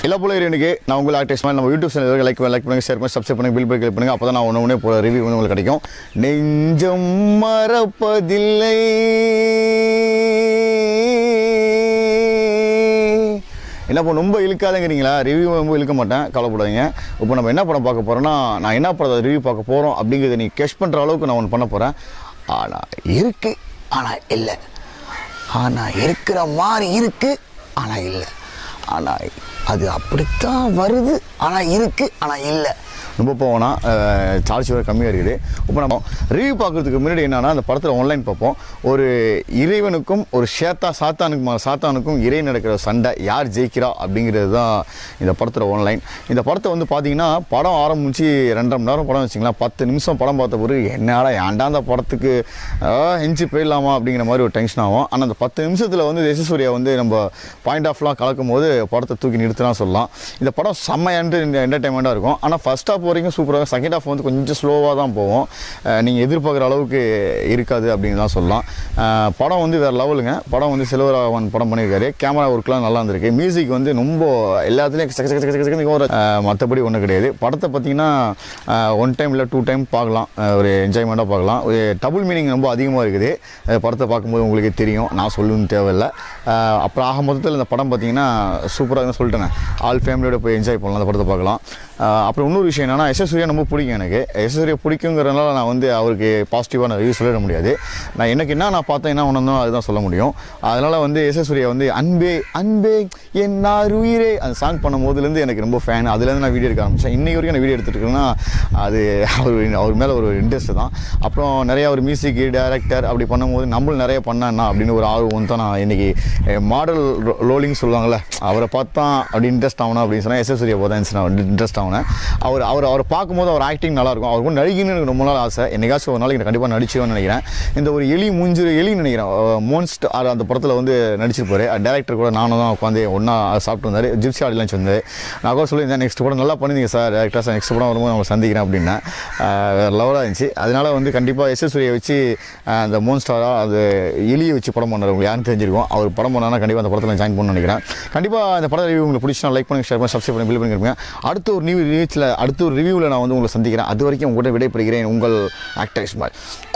எல்லா போல எனக்கு நான் உங்கள் ஆர்டிஸ்ட் நம்ம யூடியூப் சேனல் லைக் லைக் பண்ணுங்க ஷேர் பண்ணி சப்ஸ்கிரைப் பண்ணி பில் பை கிளிக் பண்ணுங்க அப்போ தான் நான் ஒன்று ஒன்றே போகிற ரிவ்யூ வந்து உங்களுக்கு கிடைக்கும் நெஞ்சம் மறப்பதில்லை என்ன இப்போ ரொம்ப இழுக்காதங்கிறீங்களா ரிவ்யூ ரொம்ப இழுக்க மாட்டேன் கவலைப்படாதீங்க இப்போ நம்ம என்ன படம் பார்க்க போகிறோன்னா நான் என்ன படத்தை ரிவ்யூ பார்க்க போகிறோம் அப்படிங்கிறத நீ கெஷ் பண்ணுற அளவுக்கு நான் ஒன்று பண்ண போகிறேன் ஆனால் இருக்கு ஆனால் இல்லை ஆனால் இருக்கிற மாதிரி இருக்கு ஆனால் இல்லை ஆனால் அது அப்படித்தான் வருது ஆனால் இருக்கு ஆனால் இல்லை ரொம்ப போவோம்னா சார்ஜ் வேறு கம்மியாக இருக்குது இப்போ நம்ம ரிவ்யூ பார்க்குறதுக்கு முன்னாடி என்னன்னா அந்த படத்தில் ஆன்லைன் பார்ப்போம் ஒரு இறைவனுக்கும் ஒரு ஷேத்தா சாத்தானுக்கும் சாத்தானுக்கும் இறை நடக்கிற சண்டை யார் ஜெயிக்கிறா அப்படிங்கிறது தான் இந்த படத்தில் ஆன்லைன் இந்த படத்தை வந்து பார்த்தீங்கன்னா படம் ஆரம்பிச்சு ரெண்டரை மணி நேரம் படம் வச்சிங்களா பத்து நிமிஷம் படம் பார்த்த பிறகு என்னடா ஏன்டா அந்த படத்துக்கு எஞ்சி போயிடலாமா அப்படிங்கிற மாதிரி ஒரு டென்ஷன் ஆகும் ஆனால் அந்த பத்து நிமிஷத்தில் வந்து யசஸ்வரியா வந்து நம்ம பாயிண்ட் ஆஃப்லாம் கலக்கும் போது படத்தை தூக்கி நிறுத்தினா சொல்லலாம் இந்த படம் செம்ம என்டர்டைன்மெண்ட்டாக இருக்கும் ஆனால் ஃபர்ஸ்ட் ஹாஃப் வரைக்கும் சூப்பராக செகண்ட் ஹாஃப் வந்து கொஞ்சம் ஸ்லோவாக தான் போகும் நீங்கள் எதிர்பார்க்குற அளவுக்கு இருக்காது அப்படின்னு தான் சொல்லலாம் அஹ் படம் வந்து வேறு லெவலுங்க படம் வந்து சில்வராகவன் படம் பண்ணியிருக்காரு கேமரா ஒர்க்லாம் நல்லா இருந்திருக்கு மியூசிக் வந்து ரொம்ப எல்லாத்துலேயும் சக்க சக்க சக்க சக்க ஒரு மற்றபடி ஒன்றும் கிடையாது படத்தை பார்த்தீங்கன்னா ஒன் டைம் இல்லை டூ டைம் பார்க்கலாம் அஹ் ஒரு என்ஜாய்மெண்ட்டாக பார்க்கலாம் ஒரு டபுள் மீனிங் ரொம்ப அதிகமாக இருக்குது அஹ் படத்தை பார்க்கும்போது உங்களுக்கு தெரியும் நான் சொல்லணும்னு தேவையில்லை அஹ் அப்புறம் ஆக மொத்தத்தில் இந்த படம் பார்த்தீங்கன்னா சூப்பராக சொல்லிட்டேன் ஆல் ஃபேமிலியோட போய் என்ஜாய் பண்ணலாம் அந்த படத்தை பார்க்கலாம் அஹ் அப்புறம் இன்னொரு விஷயம் என்னன்னா எஸ் சூர்யா ரொம்ப பிடிக்கும் எனக்கு எஸ் சூர்யா பிடிக்குங்கிறதுனால நான் வந்து அவருக்கு பாசிட்டிவான ரிவ்யூ சொல்லிட முடியாது நான் எனக்கு என்ன நான் பார்த்தேன் என்ன உணர்ந்தோ அதுதான் சொல்ல முடியும் அதனால் வந்து எஸ் சூர்யா வந்து அன்பே அன்பே என் உயிரே அந்த சாங் பண்ணும் போதுலேருந்து எனக்கு ரொம்ப ஃபேன் அதுலேருந்து நான் வீடியோ எடுக்க ஆரம்பித்தேன் இன்னைக்கு வரைக்கும் நான் வீடியோ எடுத்துட்டு இருக்கேன்னா அது அவர் அவர் மேலே ஒரு இன்ட்ரெஸ்ட் தான் அப்புறம் நிறையா ஒரு மியூசிக் டைரக்டர் அப்படி பண்ணும்போது நம்மளும் நிறைய பண்ணா அப்படின்னு ஒரு ஆர்வம் தான் நான் இன்னைக்கு மாடல் ரோலிங் சொல்லுவாங்கள்ல அவரை பார்த்தா அப்படி இன்ட்ரெஸ்ட் ஆகணும் அப்படின்னு சொன்னால் எஸ் சூர்யா பார்த்தா நான் இன்ட்ரெஸ்ட் ஆகினேன் அவர் அவர் அவரை பார்க்கும்போது அவர் ஆக்டிங் நல்லாயிருக்கும் அவருக்கும் நடிகன்னு எனக்கு ரொம்ப நாள் ஆசை என்னைக்காச்சும் ஒரு நாளைக்கு கண்டிப்பாக நடிச்சுவேன்னு நினைக்கிறேன் இந்த ஒரு எலி மூஞ்சு எலின்னு நினைக்கிறேன் மோன்ஸ்ட் அந்த படத்தில் வந்து நடிச்சிருப்பாரு டேரக்டர் கூட நானும் தான் உட்காந்து ஒன்றா சாப்பிட்டு வந்தார் ஜிப்சி ஆடி லஞ்ச் வந்து நான் கூட சொல்லியிருந்தேன் நெக்ஸ்ட் படம் நல்லா பண்ணிருந்தீங்க சார் டேரக்டர் சார் நெக்ஸ்ட் படம் வரும்போது நம்ம சந்திக்கிறேன் அப்படின்னேன் லெவலாக இருந்துச்சு அதனால வந்து கண்டிப்பாக எஸ் சூரியை வச்சு அஹ், அந்த மோன்ஸ்டாராக அது எலியை வச்சு படம் பண்ணார் உங்களுக்கு யாரும் தெரிஞ்சிருக்கும் அவர் படம் பண்ணானா கண்டிப்பாக அந்த படத்தில் ஜாயின் பண்ணணும்னு நினைக்கிறேன் கண்டிப்பாக அந்த படம் ரிவ்யூ உங்களுக்கு பிடிச்சா லைக் பண்ணி ஷேர் பண்ணி சப்ஸ்கிரைப் பண்ணி பில் பண்ணிருப்பீங்க அடுத்த ஒரு நியூ ரிவ்யூச்சில் அடுத்த ஒரு ரிவ்யூவில் நான் வந்து உங்களை சந்திக்கிறேன் அது வரைக்கும் உங்கள்கிட்ட விடைபெறுகிறேன் உங்கள் ஆக்டர் இஸ்மாயில்